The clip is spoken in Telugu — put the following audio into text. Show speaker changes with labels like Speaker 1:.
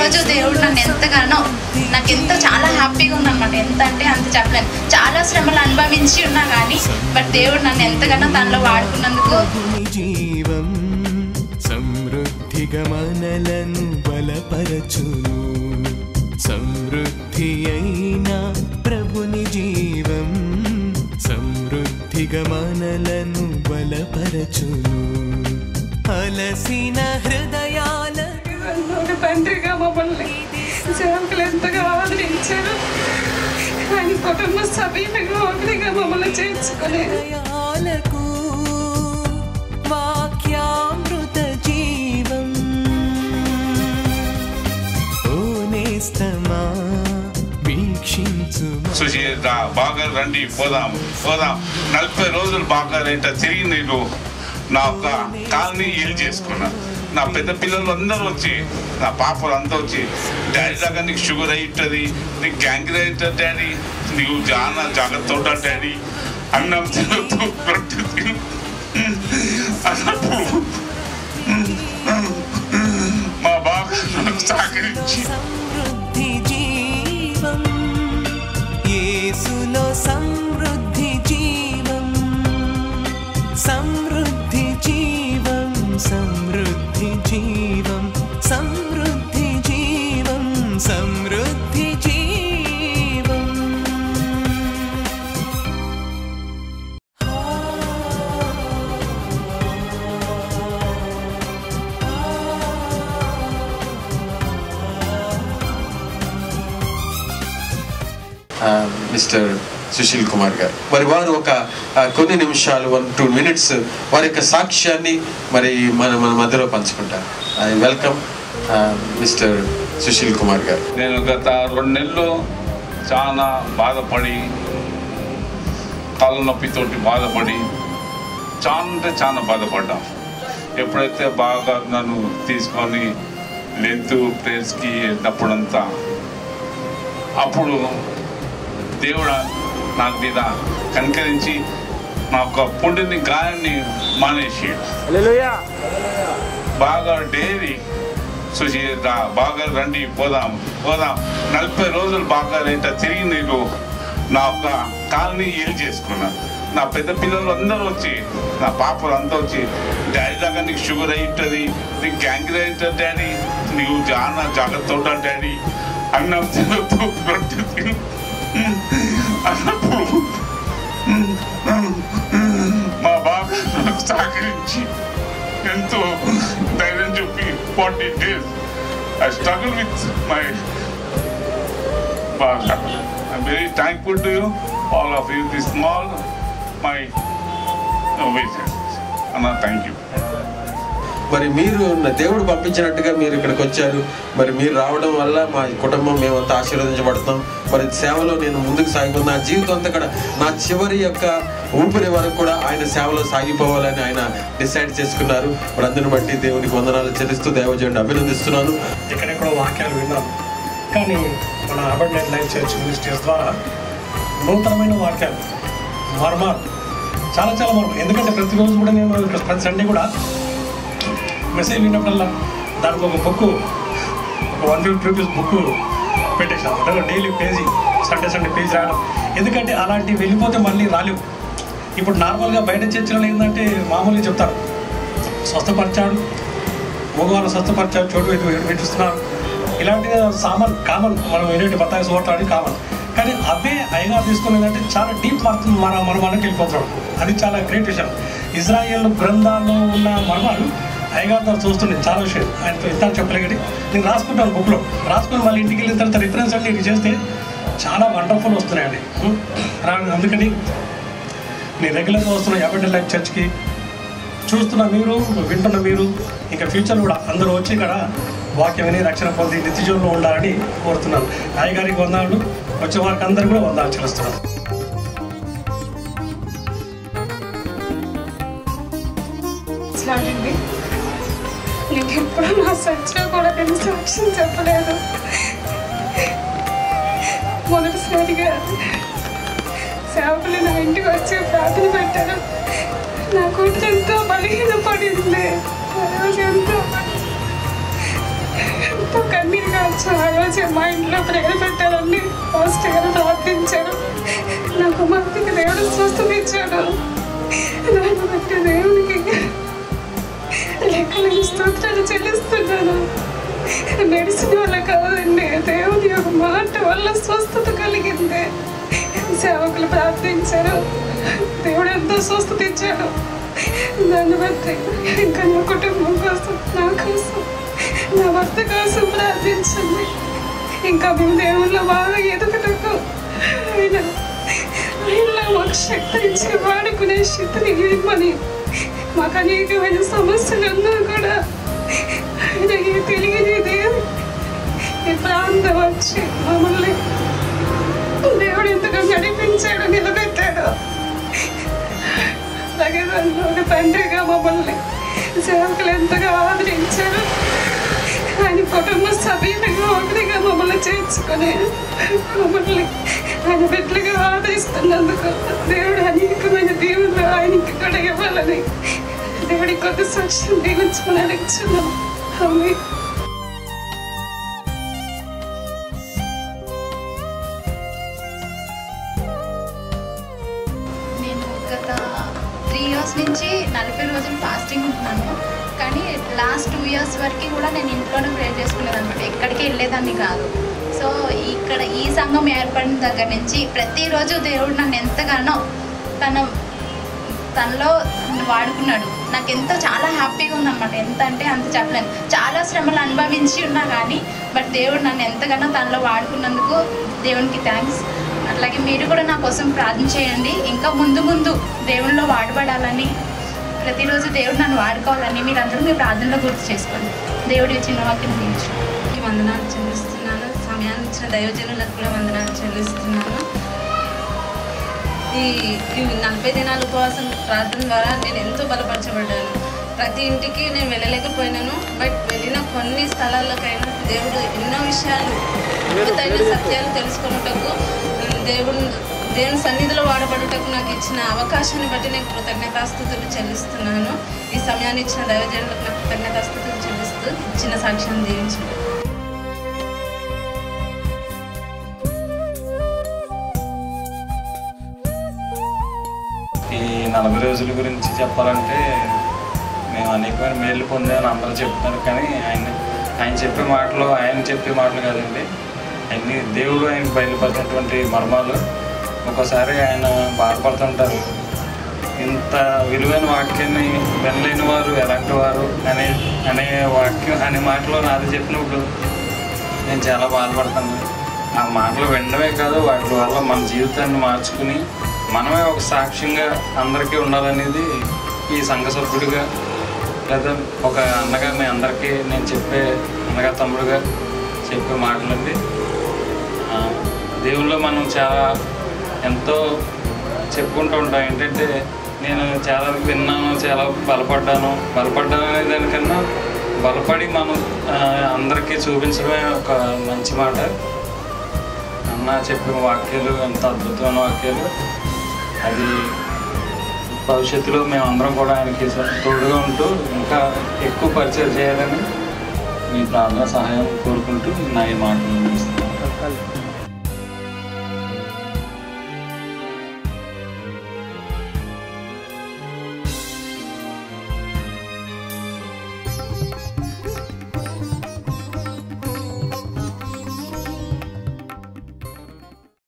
Speaker 1: రోజు దేవుడు నన్ను ఎంతగానో నాకు ఎంతో చాలా హ్యాపీగా ఉన్నానమాట ఎంత అంటే అంత చెప్పలేను చాలా శ్రమలు అనుభవించి ఉన్నా కానీ బట్ దేవుడు నన్ను ఎంతగానో తనలో వాడుకున్నందుకు
Speaker 2: ప్రభుని జీవం సమృద్ధిగా మనలను బలపరచును సమృద్ధి అయిన ప్రభుని జీవం సమృద్ధిగా మనలను బలపరచును అలసిన హృదయాల
Speaker 3: ఒక తండ్రిగా మమ్మల్ని సేవకులు ఎంతగా ఆదరించారు ఆయన కుటుంబ సభ్యులుగా ఒకరిగా మమ్మల్ని చేర్చుకుని
Speaker 2: హృదయాలకు వాక్యామృత జీవం ఓ నేస్తమా వీక్షించు
Speaker 4: సుశీల బాగా రండి పోదాం పోదాం నలభై రోజులు బాగా రేట తిరిగి నేను నా ఒక కాలనీ ఇల్లు చేసుకున్నా నా పెద్ద పిల్లలు అందరూ వచ్చి నా పాపలు అంతా వచ్చి డాడీ లాగా నీకు షుగర్ అవుతుంది నీకు గ్యాంగ్రీ అవుతుంది డాడీ నీవు చాలా జాగ్రత్త ఉంటా డాడీ అన్నం తినొద్దు రొట్టె తిను అన్నప్పుడు మా బాగా నాకు సహకరించి
Speaker 2: సమృద్ధి జీవం యేసులో సమృద్ధి జీవం సమృద్ధి జీవం సమృద్ధి జీవం సమృద్ధి జీవం సమృద్ధి జీవం
Speaker 5: ఆ, మిస్టర్ సుశీల్ కుమార్ గారు మరి వారు ఒక ఆ, కొన్ని నిమిషాలు వన్ టూ మినిట్స్ వారి యొక్క సాక్ష్యాన్ని మరి మన మన మధ్యలో పంచుకుంటారు I welcome uh, mister Sushil Kumar garu
Speaker 4: నేను గత రెండు నెలలు చాలా బాధపడి కాళ్ళ నొప్పితోటి బాధపడి చాలా అంటే చాలా బాధపడ్డా ఎప్పుడైతే బాగా నన్ను తీసుకొని లెంత్ ప్లేస్కి వెళ్ళినప్పుడంతా అప్పుడు దేవుడు నాకు మీద కనికరించి నా యొక్క పుండిని గాయాన్ని మానేసి బాగా డైలీ సుశీల బాగా రండి పోదాం పోదాం నలభై రోజులు బాగా రేట తిరిగి నేను నా ఒక కాలనీ ఇల్లు చేసుకున్నా నా పెద్ద పిల్లలు అందరూ వచ్చి నా పాపలు అంతా వచ్చి డాడీ లాగా నీకు షుగర్ అవుతుంది నీకు గ్యాంగ్రీ అవుతుంది డాడీ నీవు చాలా జాగ్రత్త ఉంటా డాడీ అన్నం తినొద్దు రొట్టె తిను అన్నప్పుడు మా బాగా నాకు సహకరించి ఎంతో ధైర్యం చెప్పి forty days I struggle with my బాగా I'm very thankful to you all of you the small my అన్న థ్యాంక్ యూ
Speaker 5: మరి మీరు నా దేవుడు పంపించినట్టుగా మీరు ఇక్కడికి వచ్చారు మరి మీరు రావడం వల్ల మా కుటుంబం మేమంతా ఆశీర్వదించబడతాం మరి సేవలో నేను ముందుకు సాగుతున్న నా జీవితం అంతా కూడా నా చివరి యొక్క ఊపిరి వరకు కూడా ఆయన సేవలో సాగిపోవాలని ఆయన డిసైడ్ చేసుకున్నారు మరి అందుని బట్టి దేవునికి వందనాలు చెల్లిస్తూ దేవజనుడిని అభినందిస్తున్నాను
Speaker 6: ఎక్కడెక్కడో వాక్యాలు విన్నాం కానీ మన అబర్నెట్ లైఫ్ చర్చ్ మినిస్ట్రీస్ ద్వారా నూతనమైన వాక్యాలు మర్మాలు చాలా చాలా మర్మం ఎందుకంటే ప్రతిరోజు కూడా నేను ఇక్కడ ప్రతి సండే కూడా మెసేజ్ విన్నప్పుడల్లా దానికి ఒక బుక్ ఒక వన్ ఫిఫ్టీ రూపీస్ బుక్ పెట్టేసాను అంటే daily page Sunday Sunday page రాయడం ఎందుకంటే అలాంటివి వెళ్ళిపోతే మళ్ళీ రాలేవు ఇప్పుడు నార్మల్గా బయట చర్చలో ఏంటంటే మామూలుగా చెప్తారు స్వస్థపరిచాడు మగవాళ్ళు స్వస్థపరిచాడు చోటు వైపు వినిపిస్తున్నారు ఇలాంటిగా సామాన్ కామన్ మనం ఏంటంటే బత్తాయి సోటాడి కామన్ కానీ అవే అయ్యగా తీసుకుని ఏంటంటే చాలా డీప్ అర్థం మన మన మనకి వెళ్ళిపోతున్నాడు అది చాలా గ్రేట్ విషయం ఇజ్రాయేల్ గ్రంథాల్లో ఉన్న మర్మాలు అయ్యగారు ద్వారా చూస్తుండే చాలా విషయం ఆయనతో ఇంత చెప్పలేకటి నేను రాసుకుంటాను బుక్లో రాసుకొని మళ్ళీ ఇంటికి వెళ్ళిన తర్వాత రిఫరెన్స్ అన్ని ఇది చేస్తే చాలా వండర్ఫుల్ వస్తున్నాయండి ఉం. రా అందుకని నేను రెగ్యులర్గా వస్తున్న యాభై లైఫ్ చర్చ్కి చూస్తున్న మీరు వింటున్న మీరు ఇంకా ఫ్యూచర్ కూడా అందరూ వచ్చి ఇక్కడ వాక్యం విని రక్షణ పొంది నిత్యజీవంలో ఉండాలని కోరుతున్నాను అయ్యగారికి వందాలు వచ్చే వారికి అందరు కూడా వందాలు చెల్లిస్తున్నాను
Speaker 3: ఇట్లాంటి నీకు ఎప్పుడు నా సచ్చిలో కూడా నేను సాక్ష్యం చెప్పలేదు మొదటిసారిగా సేవకులు నా ఇంటికి వచ్చి ప్రార్థన పెట్టారు నా కూతురు ఎంతో బలహీన పడింది ఆ రోజు ఎంతో ఎంతో కన్నీరు కన్నీరు కావచ్చు ఆ రోజు మా ఇంట్లో ప్రేర పెట్టారండి ఫస్ట్ గారు ప్రార్థించారు నా కుమార్తెకి దేవుడు స్వస్థత ఇచ్చాడు దాన్ని బట్టి దేవునికి లెక్కలేని స్తోత్రాలు చెల్లిస్తున్నాను మెడిసిన్ వల్ల కాదండి దేవుని యొక్క మాట వల్ల స్వస్థత కలిగింది సేవకులు ప్రార్థించారు దేవుడు ఎంతో స్వస్థత ఇచ్చాడు దాన్ని బట్టి ఇంకా నా కుటుంబం కోసం నా కోసం నా భర్త కోసం ప్రార్థించండి ఇంకా మేము దేవుళ్ళు బాగా ఎదుగుటకు ఆయన ఆయనలో మాకు శక్తి ఇచ్చి వాడుకునే శక్తిని ఇవ్వమని మాకు అనేకమైన సమస్యలు ఉన్నా కూడా ఆయనకి తెలియనిది ఈ ప్రాంతం వచ్చి మమ్మల్ని దేవుడు ఎంతగా నడిపించాడు నిలబెట్టాడు అలాగే దాంట్లో ఒక తండ్రిగా మమ్మల్ని సేవకులు ఎంతగా ఆదరించారు ఆయన కుటుంబ సభ్యులుగా ఒకరిగా మమ్మల్ని చేర్చుకొని మమ్మల్ని ఆయన బిడ్డలుగా ఆదరిస్తున్నందుకు దేవుడు అనేకమైన దేవుళ్ళు ఆయనకి కూడా ఇవ్వాలని దేవుడి కొత్త సాక్ష్యం దీవించుకుని అడుగుతున్నాం అమ్మే
Speaker 1: నేను గత త్రీ ఇయర్స్ నుంచి నలభై రోజులు ఫాస్టింగ్ ఉంటున్నాను కానీ లాస్ట్ టూ ఇయర్స్ వరకు కూడా నేను ఇంట్లోనే ప్రేర్ చేసుకునేది అనమాట ఎక్కడికి వెళ్ళేదాన్ని కాదు సో ఇక్కడ ఈ సంఘం ఏర్పడిన దగ్గర నుంచి ప్రతిరోజు దేవుడు నన్ను ఎంతగానో తన తనలో వాడుకున్నాడు నాకు ఎంతో చాలా హ్యాపీగా ఉందన్నమాట ఎంత అంటే అంత చెప్పలేను చాలా శ్రమలు అనుభవించి ఉన్నా కానీ బట్ దేవుడు నన్ను ఎంతగానో తనలో వాడుకున్నందుకు దేవునికి థ్యాంక్స్ అట్లాగే మీరు కూడా నా కోసం ప్రార్థన చేయండి ఇంకా ముందు ముందు దేవునిలో వాడబడాలని ప్రతిరోజు దేవుడు నన్ను వాడుకోవాలని మీరందరూ మీ ప్రార్థనలో గుర్తు చేసుకోండి దేవుడి చిన్న వాక్యం దీవించు
Speaker 7: ఈ వందనాలు చెల్లిస్తున్నాను సమయాన్ని ఇచ్చిన దైవజనులకు కూడా వందనాలు చెల్లిస్తున్నాను ఈ ఈ నలభై దినాల ఉపవాసం ప్రార్థన ద్వారా నేను ఎంతో బలపరచబడ్డాను ప్రతి ఇంటికి నేను వెళ్ళలేకపోయినాను బట్ వెళ్ళిన కొన్ని స్థలాలకైనా దేవుడు ఎన్నో విషయాలు అద్భుతమైన సత్యాలు తెలుసుకున్నటకు దేవుడు దేవుని సన్నిధిలో వాడబడుటకు నాకు ఇచ్చిన అవకాశాన్ని బట్టి నేను కృతజ్ఞతాస్థుతులు చెల్లిస్తున్నాను ఈ సమయాన్ని ఇచ్చిన దైవజనులకు నాకు కృతజ్ఞతాస్థుతులు చెల్లిస్తూ ఇచ్చిన సాక్ష్యం దీవించండి
Speaker 8: ఈ నలభై రోజుల గురించి చెప్పాలంటే మేము అనేకమైన మేలు పొందామని అందరూ చెప్తున్నారు కానీ ఆయన ఆయన చెప్పే మాటలు ఆయన చెప్పే మాటలు కాదండి అన్ని దేవుడు ఆయనకు బయలుపరిచినటువంటి మర్మాలు ఒక్కోసారి ఆయన బాధపడుతుంటారు ఇంత విలువైన వాక్యాన్ని వినలేని వారు ఎలాంటి వారు అనే అనే వాక్యం అనే మాటలో నాది చెప్పినప్పుడు నేను చాలా బాధపడతాను ఆ మాటలు వినడమే కాదు వాటి వల్ల మన జీవితాన్ని మార్చుకుని మనమే ఒక సాక్ష్యంగా అందరికీ ఉండాలనేది ఈ సంఘ సభ్యుడిగా లేదా ఒక అన్నగా మీ అందరికీ నేను చెప్పే అన్నగా తమ్ముడుగా చెప్పే మాటలండి ఆ, దేవుల్లో మనం చాలా ఎంతో చెప్పుకుంటూ ఉంటాం ఏంటంటే నేను చాలా విన్నాను చాలా బలపడ్డాను బలపడ్డాను అనే దానికన్నా బలపడి మనం ఆ, అందరికీ చూపించడమే ఒక మంచి మాట అన్న చెప్పిన వాక్యాలు ఎంత అద్భుతమైన వాక్యాలు అది భవిష్యత్తులో మేమందరం కూడా ఆయనకి తోడుగా ఉంటూ ఇంకా ఎక్కువ పరిచయం చేయాలని మీ ప్రార్థన సహాయం కోరుకుంటూ నా ఈ మాటలు ముగిస్తున్నాను